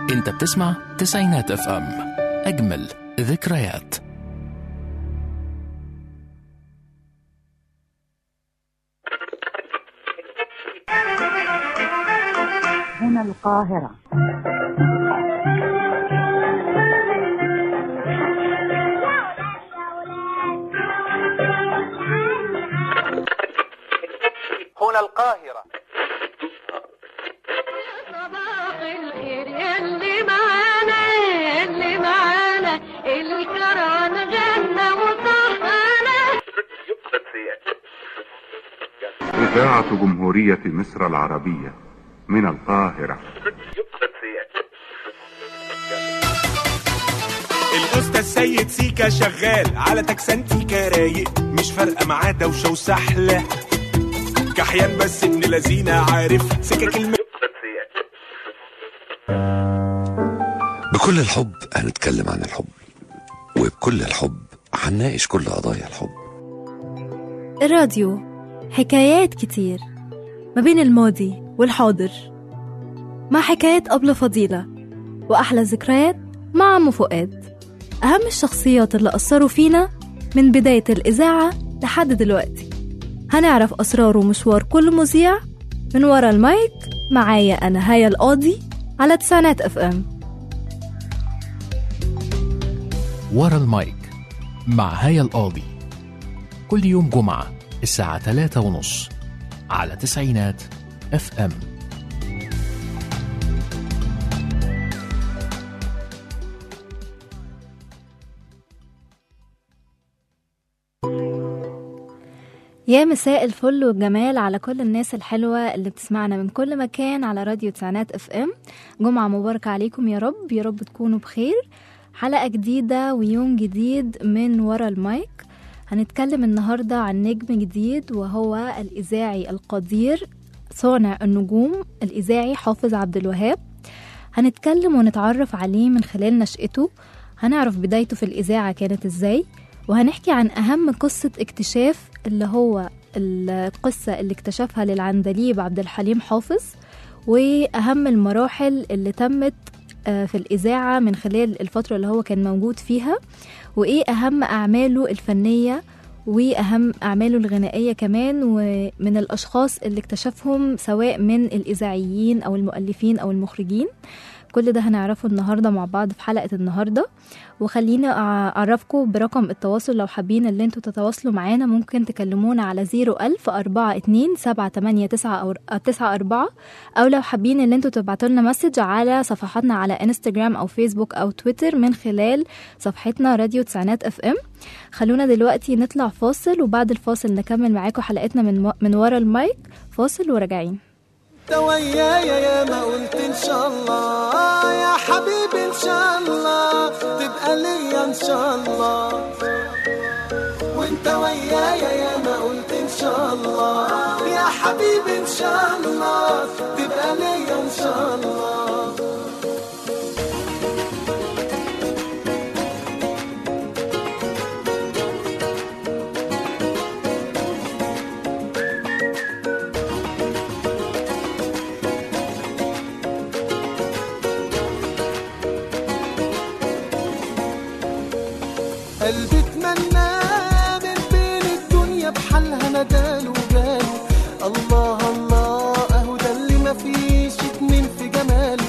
انت بتسمع تسعينات اف ام اجمل ذكريات هنا القاهرة هنا القاهرة صباح الخير يلي معانا يلي معانا الكران غنى وصحانا إذاعة جمهورية مصر العربية من القاهرة الاستاذ سيد سيكا شغال على تكسنتيكا رايق مش فارقه معاه دوشه وسحله كحيان بس ابن لذينه عارف سكك الم... بكل الحب هنتكلم عن الحب وبكل الحب هنناقش كل قضايا الحب الراديو حكايات كتير ما بين الماضي والحاضر مع حكايات أبلة فضيلة وأحلى ذكريات مع عم فؤاد أهم الشخصيات اللي أثروا فينا من بداية الإذاعة لحد دلوقتي هنعرف أسرار ومشوار كل مذيع من ورا المايك معايا أنا هيا القاضي على تسعينات اف ام ورا المايك مع هيا القاضي كل يوم جمعة الساعة 3 ونص على تسعينات اف ام يا مساء الفل والجمال على كل الناس الحلوة اللي بتسمعنا من كل مكان على راديو تسعينات اف ام جمعة مباركة عليكم يا رب يا رب تكونوا بخير حلقة جديدة ويوم جديد من ورا المايك هنتكلم النهاردة عن نجم جديد وهو الإذاعي القدير صانع النجوم الإذاعي حافظ عبد الوهاب هنتكلم ونتعرف عليه من خلال نشأته هنعرف بدايته في الإذاعة كانت إزاي وهنحكي عن أهم قصة اكتشاف اللي هو القصة اللي اكتشفها للعندليب عبد الحليم حافظ وأهم المراحل اللي تمت آه، في الإذاعة من خلال الفترة اللي هو كان موجود فيها وإيه أهم أعماله الفنية وأهم أعماله الغنائية كمان ومن الأشخاص اللي اكتشفهم سواء من الإذاعيين أو المؤلفين أو المخرجين كل ده هنعرفه النهاردة مع بعض في حلقة النهاردة وخليني أعرفكم برقم التواصل لو حابين اللي انتوا تتواصلوا معانا ممكن تكلمونا على 01000 42 789 أو 94 أو لو حابين اللي انتوا تبعتوا لنا مسج على صفحاتنا على انستجرام أو فيسبوك أو تويتر من خلال صفحتنا راديو تسعينات اف ام خلونا دلوقتي نطلع فاصل وبعد الفاصل نكمل معاكم حلقتنا من, من ورا المايك فاصل وراجعين انت ويايا يا ما قلت ان شاء الله يا حبيبي ان شاء الله تبقى ليا ان شاء الله وانت ويايا يا ما قلت ان شاء الله يا حبيبي ان شاء الله تبقى ليا ان شاء الله قلبي اتمنى من بين الدنيا بحالها نداله وجاله الله الله اهو ده اللي مفيش اتنين في جماله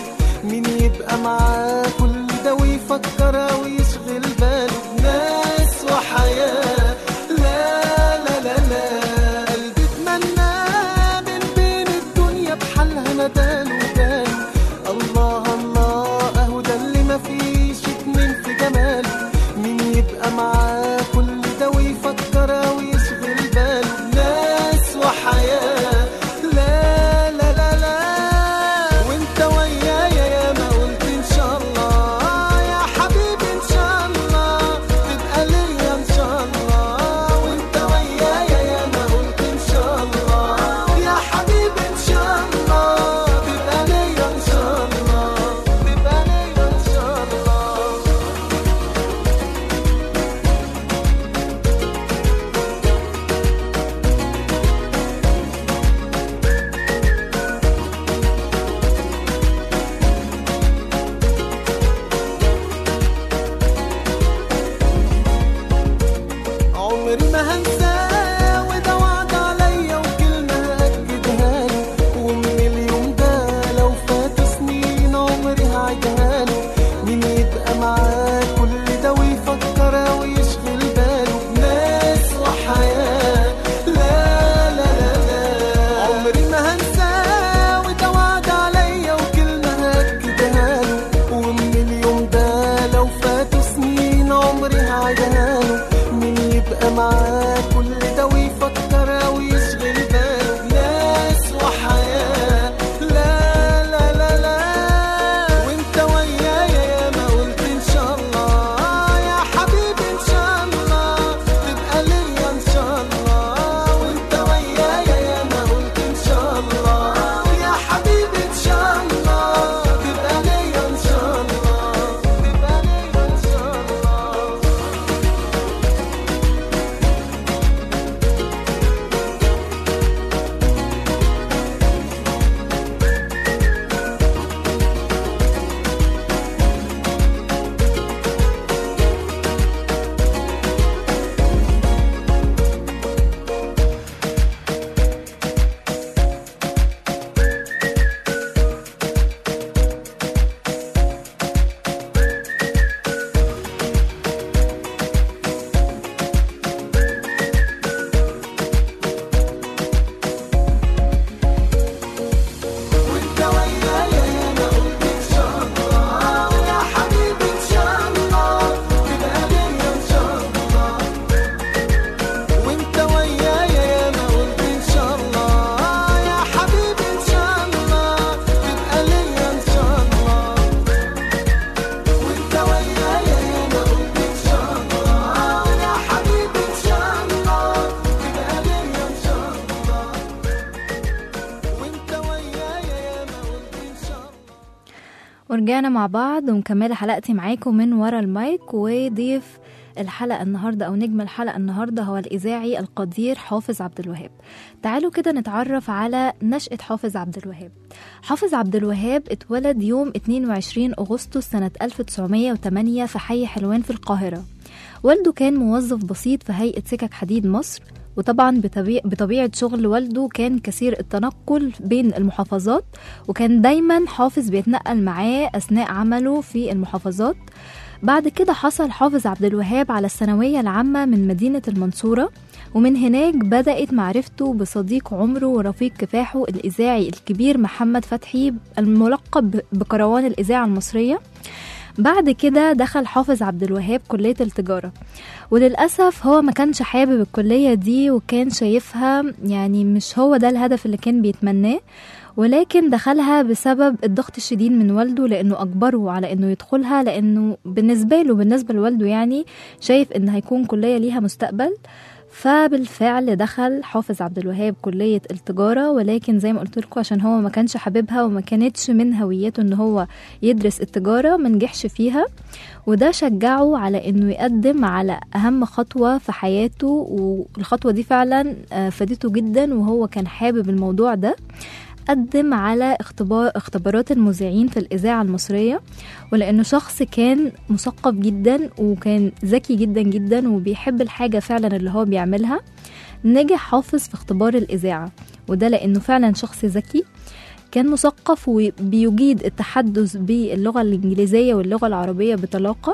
ورجعنا مع بعض ومكملة حلقتي معاكم من ورا المايك وضيف الحلقة النهاردة أو نجم الحلقة النهاردة هو الإذاعي القدير حافظ عبد الوهاب تعالوا كده نتعرف على نشأة حافظ عبد الوهاب حافظ عبد الوهاب اتولد يوم 22 أغسطس سنة 1908 في حي حلوان في القاهرة والده كان موظف بسيط في هيئة سكك حديد مصر وطبعا بطبيع بطبيعة شغل والده كان كثير التنقل بين المحافظات وكان دايما حافظ بيتنقل معاه أثناء عمله في المحافظات بعد كده حصل حافظ عبد الوهاب على الثانوية العامة من مدينة المنصورة ومن هناك بدأت معرفته بصديق عمره ورفيق كفاحه الإذاعي الكبير محمد فتحي الملقب بكروان الإذاعة المصرية بعد كده دخل حافظ عبد الوهاب كلية التجارة وللأسف هو ما كانش حابب الكلية دي وكان شايفها يعني مش هو ده الهدف اللي كان بيتمناه ولكن دخلها بسبب الضغط الشديد من والده لأنه أجبره على أنه يدخلها لأنه بالنسبة له بالنسبة لوالده يعني شايف أن هيكون كلية ليها مستقبل فبالفعل دخل حافظ عبد الوهاب كلية التجارة ولكن زي ما قلت لكم عشان هو ما كانش حاببها وما كانتش من هويته ان هو يدرس التجارة ما نجحش فيها وده شجعه على انه يقدم على اهم خطوة في حياته والخطوة دي فعلا آه، فادته جدا وهو كان حابب الموضوع ده قدم على اختبار اختبارات المذيعين في الإذاعة المصرية ولأنه شخص كان مثقف جدا وكان ذكي جدا جدا وبيحب الحاجة فعلا اللي هو بيعملها نجح حافظ في اختبار الإذاعة وده لأنه فعلا شخص ذكي كان مثقف وبيجيد التحدث باللغة الإنجليزية واللغة العربية بطلاقة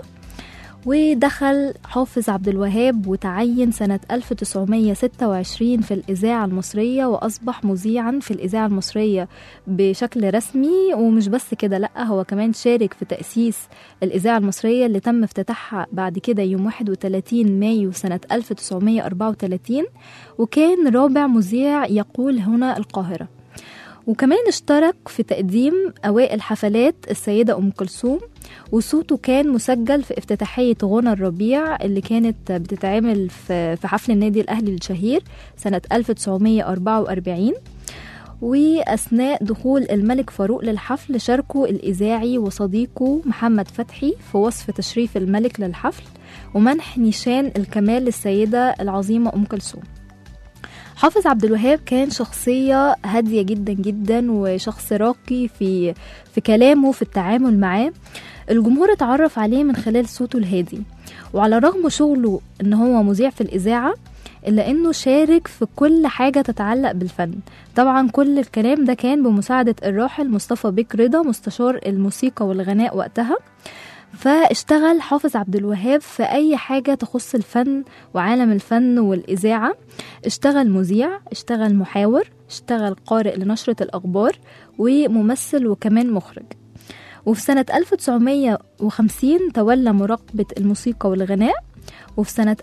ودخل حافظ عبد الوهاب وتعين سنة 1926 في الإذاعة المصرية وأصبح مذيعا في الإذاعة المصرية بشكل رسمي ومش بس كده لأ هو كمان شارك في تأسيس الإذاعة المصرية اللي تم افتتاحها بعد كده يوم 31 مايو سنة 1934 وكان رابع مذيع يقول هنا القاهرة وكمان اشترك في تقديم أوائل حفلات السيدة أم كلثوم وصوته كان مسجل في افتتاحية غنى الربيع اللي كانت بتتعمل في في حفل النادي الأهلي الشهير سنة 1944 وأثناء دخول الملك فاروق للحفل شاركوا الإذاعي وصديقه محمد فتحي في وصف تشريف الملك للحفل ومنح نيشان الكمال للسيدة العظيمة أم كلثوم حافظ عبد الوهاب كان شخصية هادية جدا جدا وشخص راقي في في كلامه في التعامل معاه الجمهور اتعرف عليه من خلال صوته الهادي وعلى رغم شغله ان هو مذيع في الإذاعة إلا إنه شارك في كل حاجة تتعلق بالفن طبعا كل الكلام ده كان بمساعدة الراحل مصطفى بيك رضا مستشار الموسيقى والغناء وقتها فاشتغل حافظ عبد الوهاب في أي حاجة تخص الفن وعالم الفن والإذاعة اشتغل مذيع اشتغل محاور اشتغل قارئ لنشرة الأخبار وممثل وكمان مخرج وفي سنة 1950 تولى مراقبة الموسيقى والغناء وفي سنة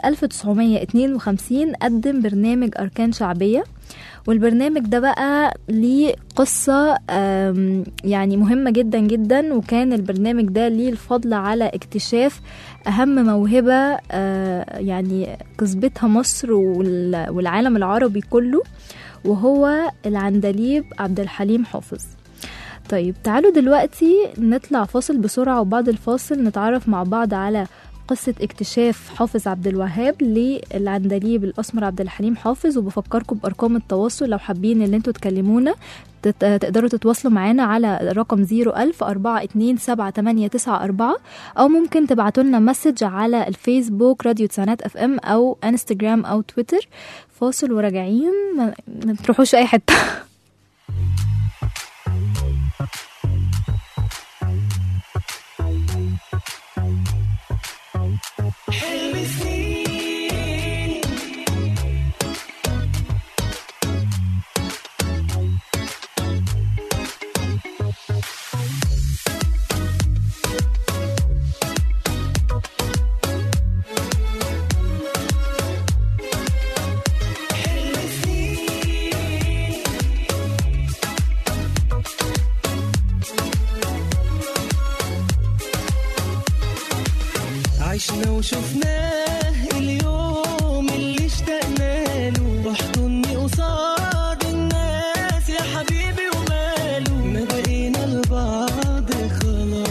1952 قدم برنامج أركان شعبية والبرنامج ده بقى ليه قصة آم، يعني مهمة جدا جدا وكان البرنامج ده ليه الفضل على اكتشاف أهم موهبة آه، يعني كسبتها مصر وال- والعالم العربي كله وهو العندليب عبد الحليم حافظ طيب تعالوا دلوقتي نطلع فاصل بسرعة وبعد الفاصل نتعرف مع بعض على قصة اكتشاف حافظ عبد الوهاب للعندليب الأسمر عبد الحليم حافظ وبفكركم بأرقام التواصل لو حابين ان انتوا تكلمونا تت- تقدروا تتواصلوا معانا على رقم 01000 427 أو ممكن تبعتوا لنا مسج على الفيسبوك راديو تسعينات اف ام أو انستجرام أو تويتر فاصل وراجعين ما ما تروحوش أي حتة حلم سنين حلم سنين عشنا وشفناه اليوم اللي اشتقنا له واحضني قصاد الناس يا حبيبي وماله ما بقينا لبعض خلاص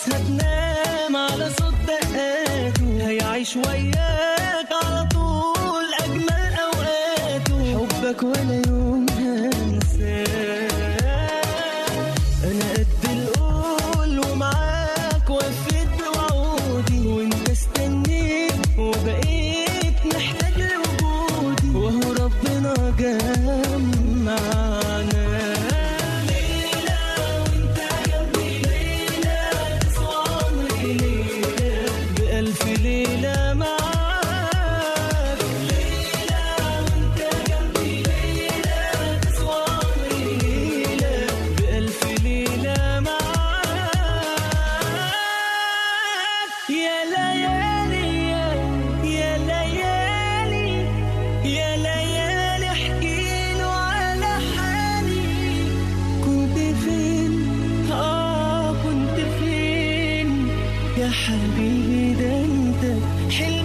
خلاص هتنام على صوت دقاته هيعيش وياك على طول أجمل أوقاته حبك ولا يوم هنساه أنا قد القول ومعاك وفيت بوعودي وانت استنيت وبقيت محتاج لوجودي وهو ربنا جمعنا ليلة وانت جنبي ليلة تسوى عمري ليلة بألف ليلة معاك ليلة وانت جنبي ليلة تسوى عمري ليلة بألف ليلة معاك يا ليالي يا ليالي يا ليالي احكيله على حالي كنت فين اه كنت فين يا حبيبي ده انت حلم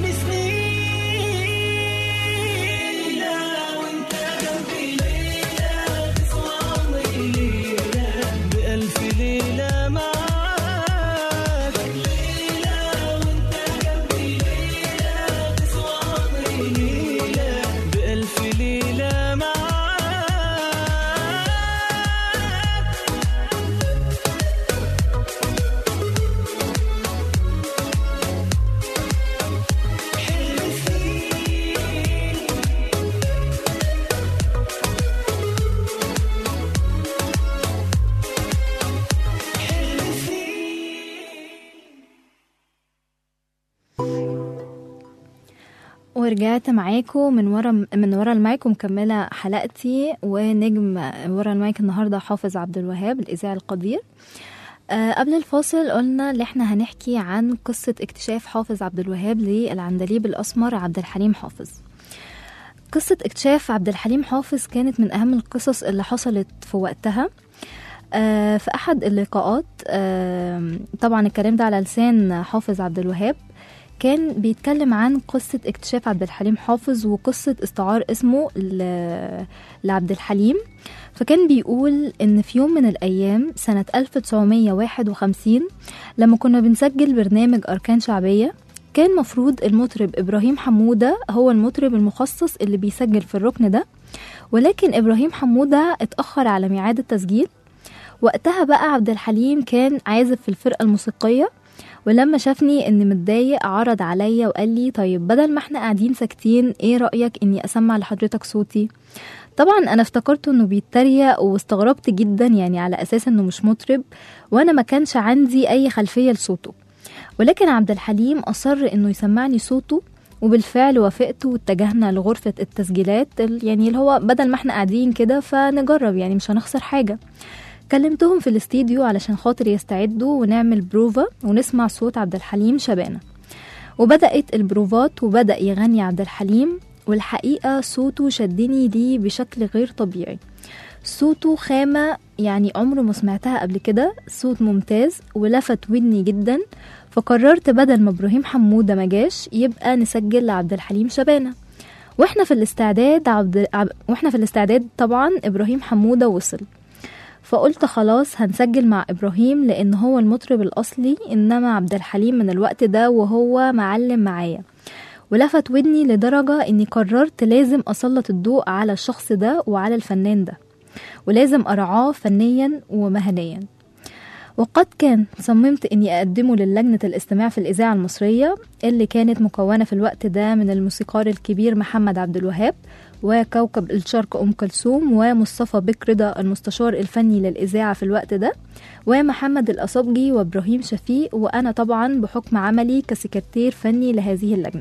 سنين لا وانت جنبي ليلة تسوى عمري ليلة بألف ليلة معاك ليلة وانت جنبي ليلة تسوى عمري ليلة بألف ليلة معاك حلم سنين حلم سنين ورجعت معاكم من ورا من ورا المايك ومكمله حلقتي ونجم ورا المايك النهارده حافظ عبد الوهاب الاذاعي القدير آه قبل الفاصل قلنا ان احنا هنحكي عن قصه اكتشاف حافظ عبد الوهاب للعندليب الاسمر عبد الحليم حافظ قصة اكتشاف عبد الحليم حافظ كانت من أهم القصص اللي حصلت في وقتها آه، في أحد اللقاءات آه، طبعا الكلام ده على لسان حافظ عبد الوهاب كان بيتكلم عن قصة اكتشاف عبد الحليم حافظ وقصة استعار اسمه ل- لعبد الحليم فكان بيقول إن في يوم من الأيام سنة 1951 لما كنا بنسجل برنامج أركان شعبية كان مفروض المطرب إبراهيم حمودة هو المطرب المخصص اللي بيسجل في الركن ده ولكن إبراهيم حمودة اتأخر على ميعاد التسجيل وقتها بقى عبد الحليم كان عازف في الفرقة الموسيقية ولما شافني اني متضايق عرض عليا وقال لي طيب بدل ما احنا قاعدين ساكتين ايه رأيك اني اسمع لحضرتك صوتي طبعا انا افتكرت انه بيتريق واستغربت جدا يعني على اساس انه مش مطرب وانا ما كانش عندي اي خلفية لصوته ولكن عبد الحليم اصر انه يسمعني صوته وبالفعل وافقت واتجهنا لغرفة التسجيلات ال- يعني اللي هو بدل ما احنا قاعدين كده فنجرب يعني مش هنخسر حاجة كلمتهم في الاستديو علشان خاطر يستعدوا ونعمل بروفا ونسمع صوت عبد الحليم شبانة وبدأت البروفات وبدأ يغني عبد الحليم والحقيقة صوته شدني ليه بشكل غير طبيعي صوته خامة يعني عمره ما سمعتها قبل كده صوت ممتاز ولفت ودني جدا فقررت بدل ما ابراهيم حمودة ما جاش يبقى نسجل لعبد الحليم شبانة واحنا في الاستعداد عبد عب... واحنا في الاستعداد طبعا ابراهيم حمودة وصل فقلت خلاص هنسجل مع ابراهيم لان هو المطرب الاصلي انما عبد الحليم من الوقت ده وهو معلم معايا ولفت ودني لدرجة اني قررت لازم اسلط الضوء على الشخص ده وعلى الفنان ده ولازم ارعاه فنيا ومهنيا وقد كان صممت اني اقدمه للجنة الاستماع في الاذاعة المصرية اللي كانت مكونة في الوقت ده من الموسيقار الكبير محمد عبد الوهاب وكوكب الشرق ام كلثوم ومصطفى بك رضا المستشار الفني للاذاعة في الوقت ده ومحمد الأصبجي وإبراهيم شفيق وأنا طبعا بحكم عملي كسكرتير فني لهذه اللجنة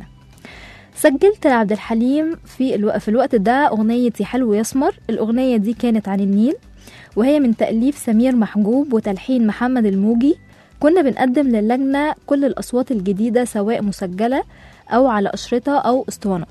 سجلت لعبد الحليم في, الو... في الوقت ده أغنية يا حلو يسمر الأغنية دي كانت عن النيل وهي من تأليف سمير محجوب وتلحين محمد الموجي كنا بنقدم للجنة كل الأصوات الجديدة سواء مسجلة أو على أشرطة أو اسطوانات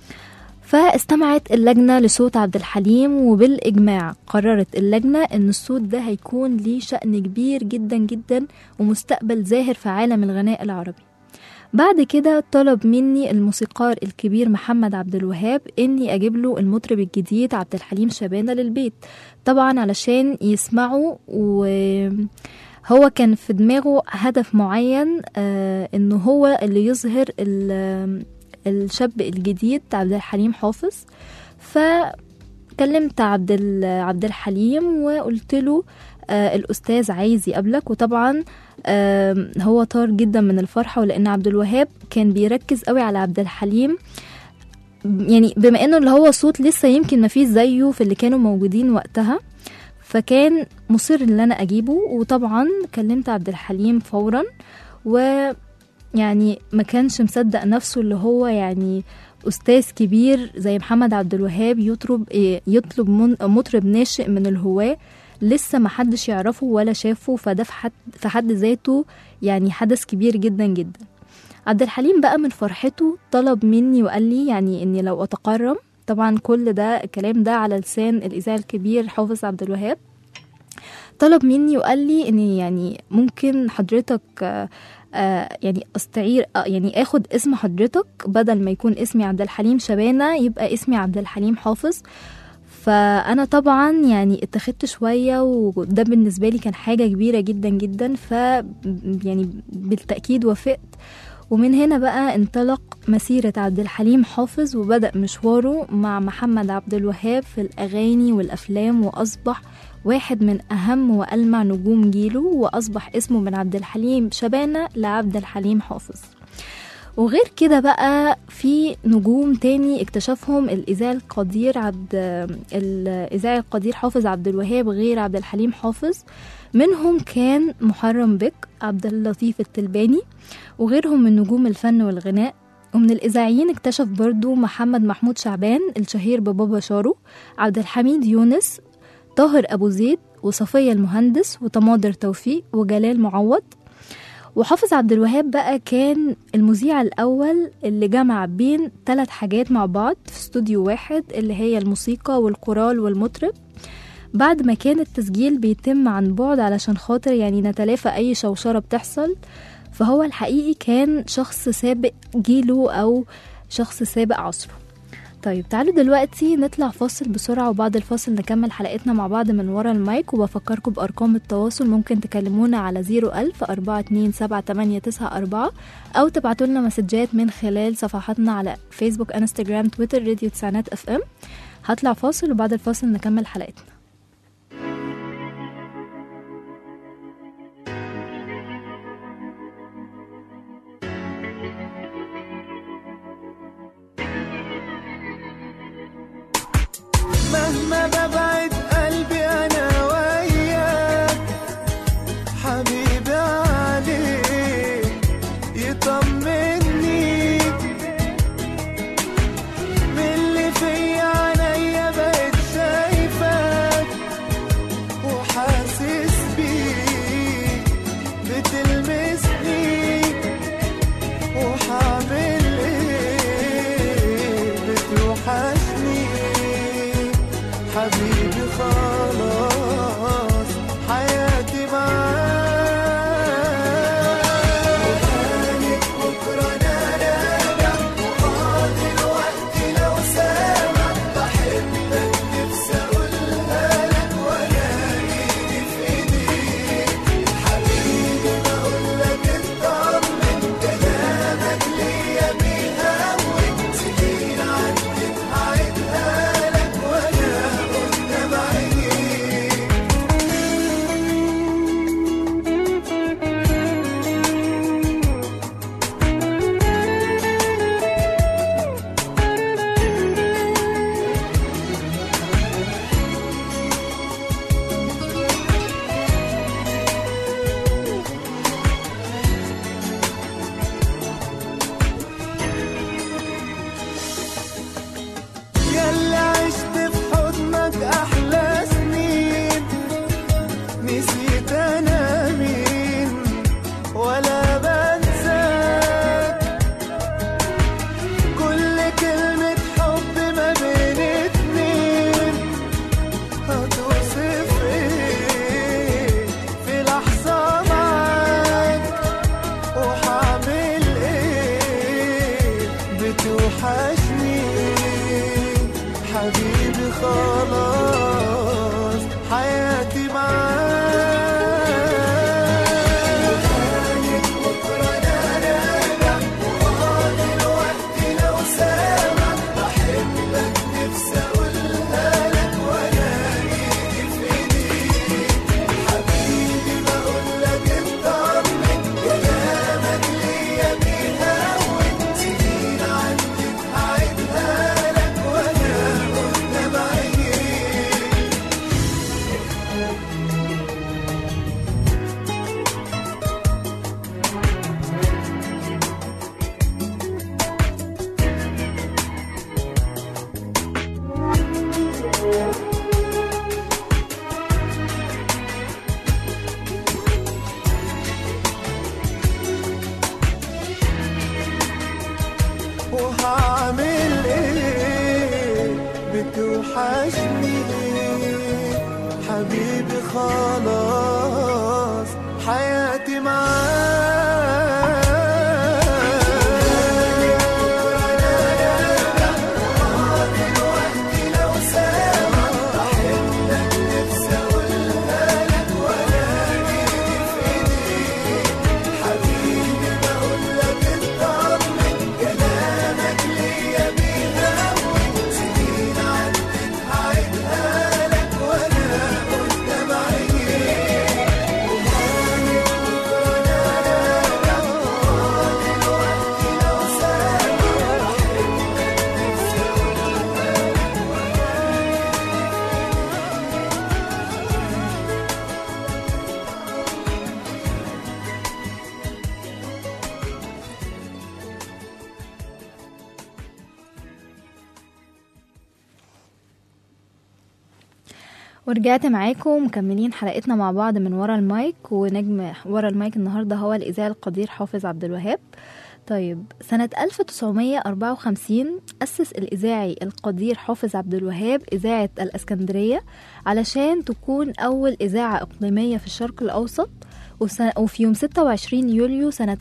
فاستمعت اللجنة لصوت عبد الحليم وبالإجماع قررت اللجنة إن الصوت ده هيكون ليه شأن كبير جدا جدا ومستقبل زاهر في عالم الغناء العربي بعد كده طلب مني الموسيقار الكبير محمد عبد الوهاب اني اجيب له المطرب الجديد عبد الحليم شبانة للبيت طبعا علشان يسمعوا و هو كان في دماغه هدف معين آه انه هو اللي يظهر ال- الشاب الجديد عبد الحليم حافظ فكلمت عبد ال- عبد الحليم وقلت له آه الاستاذ عايز يقابلك وطبعا آه هو طار جدا من الفرحه ولان عبد الوهاب كان بيركز قوي على عبد الحليم يعني بما انه اللي هو صوت لسه يمكن ما فيش زيه في اللي كانوا موجودين وقتها فكان مصر ان انا اجيبه وطبعا كلمت عبد الحليم فورا ويعني ما كانش مصدق نفسه اللي هو يعني استاذ كبير زي محمد عبد الوهاب يطلب إيه، يطلب من- مطرب ناشئ من الهواه لسه ما حدش يعرفه ولا شافه فده في حد في حد ذاته يعني حدث كبير جدا جدا عبد الحليم بقى من فرحته طلب مني وقال لي يعني اني لو اتكرم طبعا كل ده الكلام ده على لسان الاذاعي الكبير حافظ عبد الوهاب طلب مني وقال لي ان يعني ممكن حضرتك آه، آه، يعني استعير آه، يعني اخد اسم حضرتك بدل ما يكون اسمي عبد الحليم شبانه يبقى اسمي عبد الحليم حافظ فانا طبعا يعني اتخذت شويه وده بالنسبه لي كان حاجه كبيره جدا جدا ف يعني بالتاكيد وافقت ومن هنا بقى انطلق مسيرة عبد الحليم حافظ وبدأ مشواره مع محمد عبد الوهاب في الأغاني والأفلام وأصبح واحد من أهم وألمع نجوم جيله وأصبح اسمه من عبد الحليم شبانة لعبد الحليم حافظ وغير كده بقى في نجوم تاني اكتشفهم الإذاعي القدير عبد الإذاعي القدير حافظ عبد الوهاب غير عبد الحليم حافظ منهم كان محرم بك عبد اللطيف التلباني وغيرهم من نجوم الفن والغناء ومن الإذاعيين اكتشف برضو محمد محمود شعبان الشهير ببابا شارو عبد الحميد يونس طاهر أبو زيد وصفية المهندس وتماضر توفيق وجلال معوض وحافظ عبد الوهاب بقى كان المذيع الأول اللي جمع بين ثلاث حاجات مع بعض في استوديو واحد اللي هي الموسيقى والكورال والمطرب بعد ما كان التسجيل بيتم عن بعد علشان خاطر يعني نتلافى أي شوشرة بتحصل فهو الحقيقي كان شخص سابق جيله أو شخص سابق عصره طيب تعالوا دلوقتي نطلع فاصل بسرعة وبعد الفاصل نكمل حلقتنا مع بعض من ورا المايك وبفكركم بأرقام التواصل ممكن تكلمونا على 01000 427 أو تبعتوا لنا مسجات من خلال صفحاتنا على فيسبوك انستجرام تويتر راديو تسعينات اف ام هطلع فاصل وبعد الفاصل نكمل حلقتنا مهما ببعد قلبي انا وياك حبيبي عليك يطمني من اللي فيا عينيا بقت شايفاك وحاسس بيك بتلمسني وحعمل ايه بتوحشني حبيبي خلاص حياتي معاك وهانك بكرة أنا راجع وقاضي الوقت لو سامع بحبك نفسي أقولها لك وأنا إيدي في إيديك حبيبي بقول لك اطمن كلامك ليا بيهون سنين عدت هعيدها لك وأنا قدام عينيك يلا عشت في حضنك احلى سنين نسيت انا مين ولا بنساك كل كلمة حب ما بين اتنين هتوصف ايه في لحظة معاك وحعمل ايه بتوحشني حبيبي خلاص حياتي معاك وهعمل ايه بتوحشني حبيبي خلاص حياتي ورجعت معاكم مكملين حلقتنا مع بعض من ورا المايك ونجم ورا المايك النهارده هو الإذاعي القدير حافظ عبد الوهاب طيب سنة 1954 أسس الإذاعي القدير حافظ عبد الوهاب إذاعة الإسكندرية علشان تكون أول إذاعة إقليمية في الشرق الأوسط وسنة- وفي يوم 26 يوليو سنة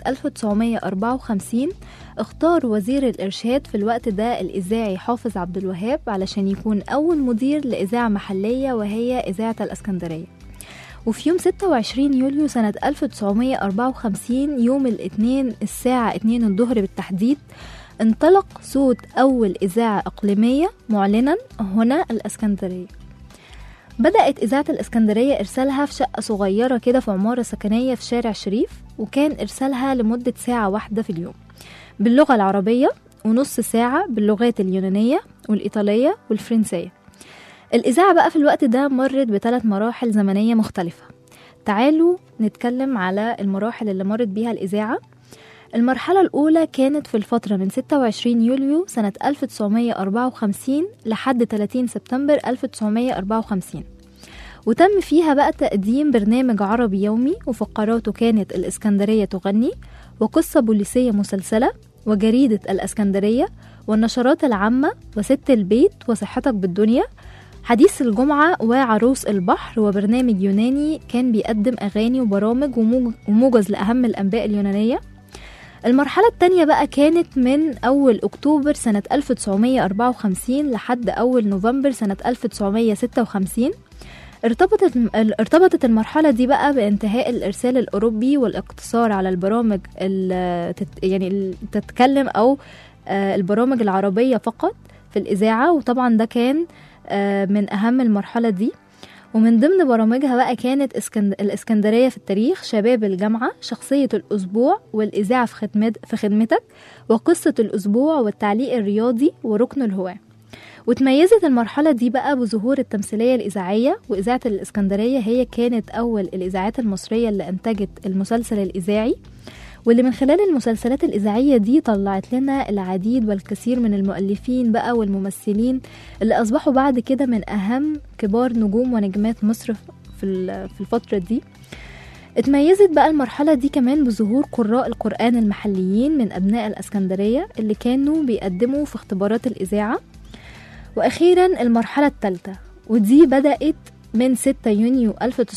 1954 اختار وزير الإرشاد في الوقت ده الإذاعي حافظ عبد الوهاب علشان يكون أول مدير لإذاعة محلية وهي إذاعة الإسكندرية وفي يوم 26 يوليو سنة 1954 يوم الاثنين الساعة 2 الظهر بالتحديد انطلق صوت أول إذاعة إقليمية معلنا هنا الإسكندرية بدأت إذاعة الإسكندرية إرسالها في شقة صغيرة كده في عمارة سكنية في شارع شريف وكان إرسالها لمدة ساعة واحدة في اليوم باللغة العربية ونص ساعة باللغات اليونانية والإيطالية والفرنسية الإذاعة بقى في الوقت ده مرت بثلاث مراحل زمنية مختلفة تعالوا نتكلم على المراحل اللي مرت بيها الإذاعة المرحلة الأولى كانت في الفترة من 26 يوليو سنة 1954 لحد 30 سبتمبر 1954 وتم فيها بقى تقديم برنامج عربي يومي وفقراته كانت الإسكندرية تغني وقصة بوليسية مسلسلة وجريدة الإسكندرية والنشرات العامة وست البيت وصحتك بالدنيا حديث الجمعة وعروس البحر وبرنامج يوناني كان بيقدم أغاني وبرامج وموج- وموجز لأهم الأنباء اليونانية المرحلة التانية بقى كانت من أول أكتوبر سنة 1954 لحد أول نوفمبر سنة 1956 ارتبطت ارتبطت المرحلة دي بقى بانتهاء الإرسال الأوروبي والاقتصار على البرامج ال- تت- يعني ال- تتكلم أو آه، البرامج العربية فقط في الإذاعة وطبعا ده كان آه، من أهم المرحلة دي ومن ضمن برامجها بقى كانت اسكند... الإسكندرية في التاريخ شباب الجامعة شخصية الأسبوع والإذاعة في, خدمت... في خدمتك وقصة الأسبوع والتعليق الرياضي وركن الهواة وتميزت المرحلة دي بقى بظهور التمثيلية الإذاعية وإذاعة الإسكندرية هي كانت أول الإذاعات المصرية اللي أنتجت المسلسل الإذاعي واللي من خلال المسلسلات الإذاعية دي طلعت لنا العديد والكثير من المؤلفين بقى والممثلين اللي أصبحوا بعد كده من أهم كبار نجوم ونجمات مصر في ال- في الفترة دي اتميزت بقى المرحلة دي كمان بظهور قراء القرآن المحليين من أبناء الأسكندرية اللي كانوا بيقدموا في اختبارات الإذاعة وأخيرا المرحلة الثالثة ودي بدأت من 6 يونيو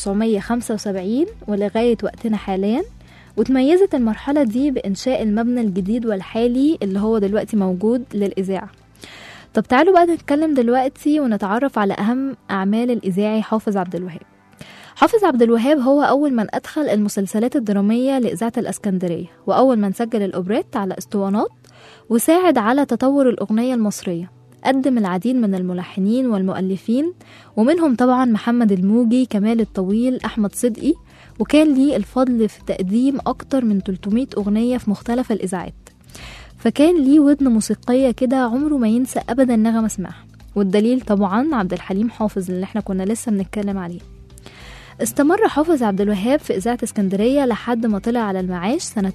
1975 ولغاية وقتنا حاليا وتميزت المرحلة دي بإنشاء المبنى الجديد والحالي اللي هو دلوقتي موجود للإذاعة طب تعالوا بقى نتكلم دلوقتي ونتعرف على أهم أعمال الإذاعي حافظ عبد الوهاب حافظ عبد الوهاب هو أول من أدخل المسلسلات الدرامية لإذاعة الأسكندرية وأول من سجل الأوبريت على اسطوانات وساعد على تطور الأغنية المصرية قدم العديد من الملحنين والمؤلفين ومنهم طبعا محمد الموجي كمال الطويل أحمد صدقي وكان ليه الفضل في تقديم أكتر من 300 أغنية في مختلف الإذاعات فكان ليه ودن موسيقية كده عمره ما ينسى أبدا نغمة سمعها والدليل طبعا عبد الحليم حافظ اللي احنا كنا لسه بنتكلم عليه استمر حافظ عبد الوهاب في إذاعة اسكندرية لحد ما طلع على المعاش سنة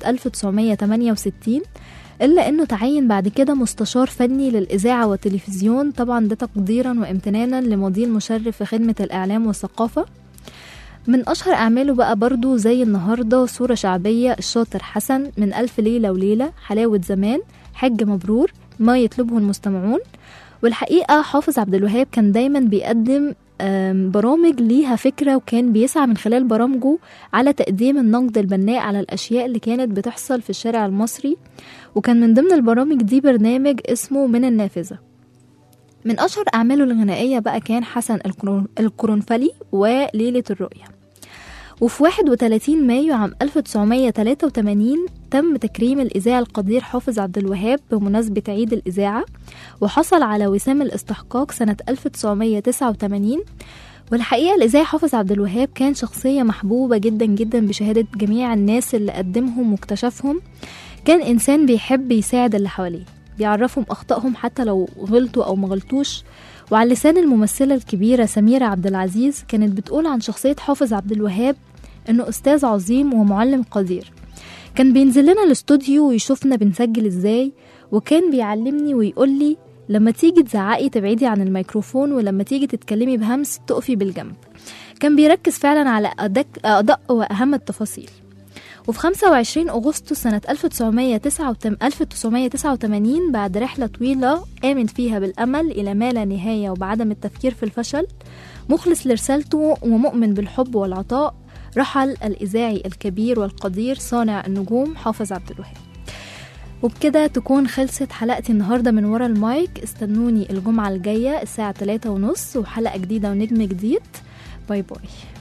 1968 إلا إنه تعين بعد كده مستشار فني للإذاعة والتلفزيون طبعا ده تقديرا وامتنانا لماضيه المشرف في خدمة الإعلام والثقافة من أشهر أعماله بقى برضو زي النهاردة صورة شعبية الشاطر حسن من ألف ليلة وليلة حلاوة زمان حج مبرور ما يطلبه المستمعون والحقيقة حافظ عبد الوهاب كان دايما بيقدم آم، برامج ليها فكرة وكان بيسعى من خلال برامجه على تقديم النقد البناء على الأشياء اللي كانت بتحصل في الشارع المصري وكان من ضمن البرامج دي برنامج اسمه من النافذة من أشهر أعماله الغنائية بقى كان حسن القرن- القرنفلي وليلة الرؤية وفي 31 مايو عام 1983 تم تكريم الإذاعي القدير حافظ عبد الوهاب بمناسبة عيد الإذاعة وحصل على وسام الاستحقاق سنة 1989 والحقيقة الإذاعي حافظ عبد الوهاب كان شخصية محبوبة جدا جدا بشهادة جميع الناس اللي قدمهم واكتشفهم كان إنسان بيحب يساعد اللي حواليه بيعرفهم أخطائهم حتى لو غلطوا أو مغلطوش وعلى لسان الممثلة الكبيرة سميرة عبد العزيز كانت بتقول عن شخصية حافظ عبد الوهاب إنه أستاذ عظيم ومعلم قدير كان بينزل لنا الاستوديو ويشوفنا بنسجل ازاي وكان بيعلمني ويقول لي لما تيجي تزعقي تبعدي عن الميكروفون ولما تيجي تتكلمي بهمس تقفي بالجنب كان بيركز فعلا على أدق, أدق وأهم التفاصيل وفي 25 أغسطس سنة 1989 بعد رحلة طويلة آمن فيها بالأمل إلى ما لا نهاية وبعدم التفكير في الفشل مخلص لرسالته ومؤمن بالحب والعطاء رحل الإذاعي الكبير والقدير صانع النجوم حافظ عبد الوهاب وبكده تكون خلصت حلقتي النهاردة من ورا المايك استنوني الجمعة الجاية الساعة 3 ونص وحلقة جديدة ونجم جديد باي باي